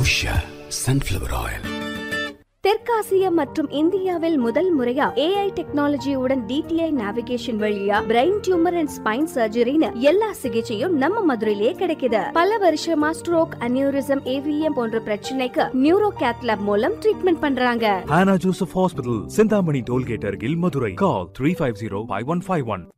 Usha sunflower oil தெற்காசிய மற்றும் இந்தியாவில் முதல் முறையா ஏஐ டெக்னாலஜியுடன் டிடிஐ நேவிகேஷன் வழியா பிரெயின் டியூமர் அண்ட் ஸ்பைன் சர்ஜரின்னு எல்லா சிகிச்சையும் நம்ம மதுரையிலே கிடைக்குது பல வருஷமா ஸ்ட்ரோக் அனியூரிசம் ஏவிஎம் போன்ற பிரச்சனைக்கு நியூரோ கேத்லாப் மூலம் ட்ரீட்மெண்ட் பண்றாங்க Hannah Joseph Hospital, Sindhamani Tollgate, Argil, Madurai. Call 350 5151.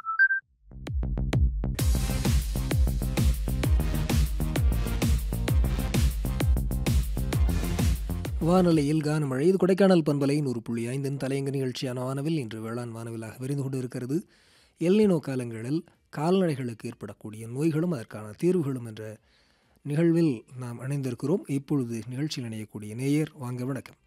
வானொலியில் கானமழை இது கொடைக்கானல் பண்பலை நூறு புள்ளி ஐந்தின் தலையங்க நிகழ்ச்சியான வானவில் இன்று வேளாண் வானவிலாக விரிந்து கொண்டு இருக்கிறது எல்லினோ காலங்களில் கால்நடைகளுக்கு ஏற்படக்கூடிய நோய்களும் அதற்கான தீர்வுகளும் என்ற நிகழ்வில் நாம் இணைந்திருக்கிறோம் இப்பொழுது நிகழ்ச்சியில் இணையக்கூடிய நேயர் வாங்க வணக்கம்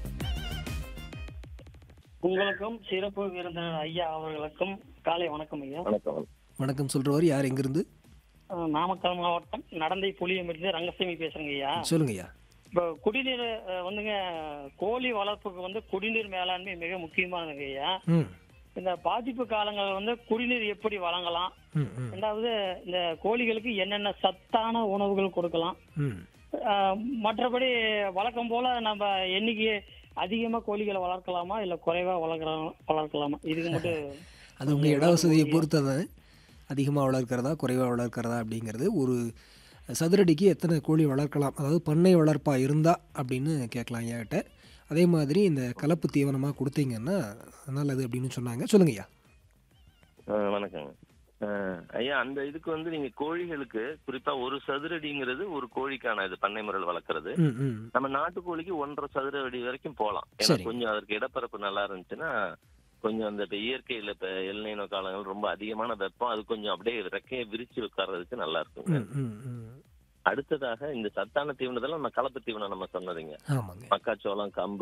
உங்களுக்கும் சிறப்பு விருந்தினர் ஐயா அவர்களுக்கும் காலை வணக்கம் ஐயா வணக்கம் வணக்கம் சொல்றவர் யார் எங்கிருந்து அஹ் நாமக்கல் மாவட்டம் நடந்தை புளியமிருந்து ரங்கசாமி பேசுறேங்க ஐயா சொல்லுங்க ஐயா இப்போ குடிநீர் அஹ், வந்துங்க கோழி வளர்ப்புக்கு வந்து குடிநீர் மேலாண்மை மிக முக்கியமானதுங்க ஐயா ம் இந்த பாதிப்பு காலங்கள் வந்து குடிநீர் எப்படி வழங்கலாம் ம் ம் ரெண்டாவது இந்த கோழிகளுக்கு என்னென்ன சத்தான உணவுகள் கொடுக்கலாம் ம் அஹ், மற்றபடி வழக்கம் போல நம்ம எண்ணிக்கை அதிகமா கோழிகளை வளர்க்கலாமா இல்ல குறைவா வளர்க்கலாம் வளர்க்கலாமா இதுக்கு மட்டும் அது உங்கள் இட வசதியை பொறுத்தது அதிகமாக வளர்க்கிறதா குறைவாக வளர்க்கிறதா அப்படிங்கிறது ஒரு சதுரடிக்கு எத்தனை கோழி வளர்க்கலாம் அதாவது பண்ணை வளர்ப்பாக இருந்தா அப்படின்னு கேட்கலாம் ஐயாகிட்ட அதே மாதிரி இந்த கலப்பு தீவனமாக கொடுத்தீங்கன்னா நல்லது அப்படின்னு சொன்னாங்க சொல்லுங்க ஐயா அஹ் வணக்கங்க அஹ் ஐயா அந்த இதுக்கு வந்து நீங்க கோழிகளுக்கு குறிப்பா ஒரு சதுரடிங்கிறது ஒரு கோழிக்கான இது பண்ணை முறையில் வளர்க்கறது ம் ம் நம்ம நாட்டுக்கோழிக்கு ஒன்றரை சதுர அடி வரைக்கும் போகலாம் ஏன்னா சரி. கொஞ்சம் அதற்கு இடப்பரப்பு நல்லா இருந்துச்சுன்னா கொஞ்சம் அந்த இப்ப இயற்கையில இப்ப எல்நீனோ காலங்கள் ரொம்ப அதிகமான வெப்பம் அது கொஞ்சம் அப்படியே ரெக்கையை விரிச்சு உட்கார்றதுக்கு நல்லா இருக்குங்க ம் ம் ம் அடுத்ததாக இந்த சத்தான தீவனத்தெல்லாம் நம்ம கலப்பு தீவனம் நம்ம சொன்னதுங்க ஆமாங்க மக்காச்சோளம் கம்பு